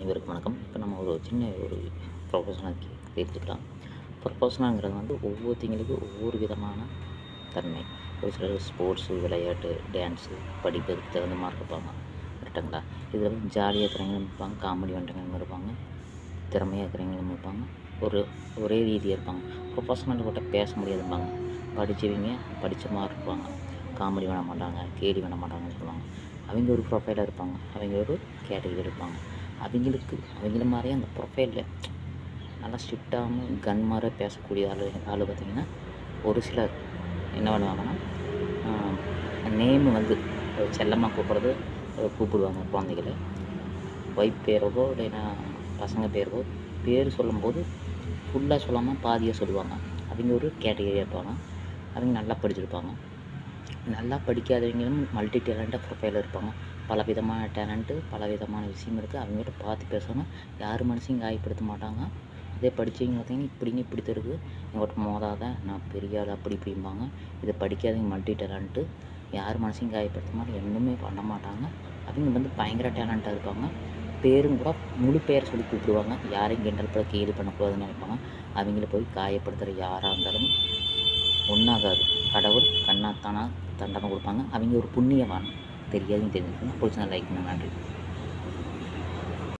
அனைவருக்கும் வணக்கம் இப்போ நம்ம ஒரு சின்ன ஒரு ப்ரொஃபஷனல் தெரிஞ்சுக்கலாம் ப்ரொஃபஷனல்ங்கிறது வந்து ஒவ்வொருத்தங்களுக்கும் ஒவ்வொரு விதமான தன்மை ஒரு சிலர் ஸ்போர்ட்ஸு விளையாட்டு டான்ஸு படிப்பதுக்கு தகுந்த மாதிரி இருப்பாங்க கரெக்டுங்களா இதில் வந்து ஜாலியாக இருக்கிறவங்களும் இருப்பாங்க காமெடி பண்ணுறவங்களும் இருப்பாங்க திறமையாக இருக்கிறவங்களும் இருப்பாங்க ஒரு ஒரே ரீதியாக இருப்பாங்க ப்ரொஃபஷனல் கிட்ட பேச முடியாதுப்பாங்க படித்தவங்க படித்த மாதிரி இருப்பாங்க காமெடி பண்ண மாட்டாங்க கேலி பண்ண மாட்டாங்கன்னு சொல்லுவாங்க அவங்க ஒரு ப்ரொஃபைலாக இருப்பாங்க அவங்க ஒரு கேட்டகரி இருப்பாங்க அவங்களுக்கு அவங்கள மாதிரியே அந்த ப்ரொஃபைலில் நல்லா ஸ்ட்ரிக்டாகவும் கன் மாதிரி பேசக்கூடிய ஆள் ஆள் பார்த்திங்கன்னா ஒரு சிலர் என்ன பண்ணுவாங்கன்னா நேம் வந்து செல்லமாக கூப்பிட்றது கூப்பிடுவாங்க குழந்தைகளை ஒய்ஃப் பேரவோ இல்லைன்னா பசங்க பேரவோ பேர் சொல்லும்போது ஃபுல்லாக சொல்லாமல் பாதியாக சொல்லுவாங்க அவங்க ஒரு கேட்டகரியாக இருப்பாங்க அவங்க நல்லா படிச்சிருப்பாங்க நல்லா படிக்காதவங்களும் மல்டி டேலண்ட்டாக ப்ரொஃபைலில் இருப்பாங்க பல விதமான டேலண்ட்டு பல விதமான விஷயம் இருக்குது அவங்ககிட்ட பார்த்து பேசணும் யார் மனசையும் காயப்படுத்த மாட்டாங்க அதே படித்தவங்க பார்த்தீங்கன்னா இப்படிங்க இப்படி தருது எங்கள்கிட்ட மோதாத நான் பெரிய ஆள் அப்படி இப்படிம்பாங்க இதை படிக்காதவங்க மல்டி டேலண்ட்டு யார் மனசையும் காயப்படுத்த மாதிரி எதுவுமே பண்ண மாட்டாங்க அவங்க வந்து பயங்கர டேலண்ட்டாக இருப்பாங்க பேரும் கூட முழு பேர் சொல்லி கூப்பிடுவாங்க யாரையும் கிண்டல் பண்ண கேலி பண்ணக்கூடாதுன்னு நினைப்பாங்க அவங்கள போய் காயப்படுத்துகிற யாராக இருந்தாலும் ஒன்றாகாது கடவுள் கண்ணாத்தானா தண்டனை கொடுப்பாங்க அவங்க ஒரு புண்ணியவான் தெரியாதுன்னு தெரிஞ்சுக்கணும் பிடிச்சா லைக் பண்ண நன்றி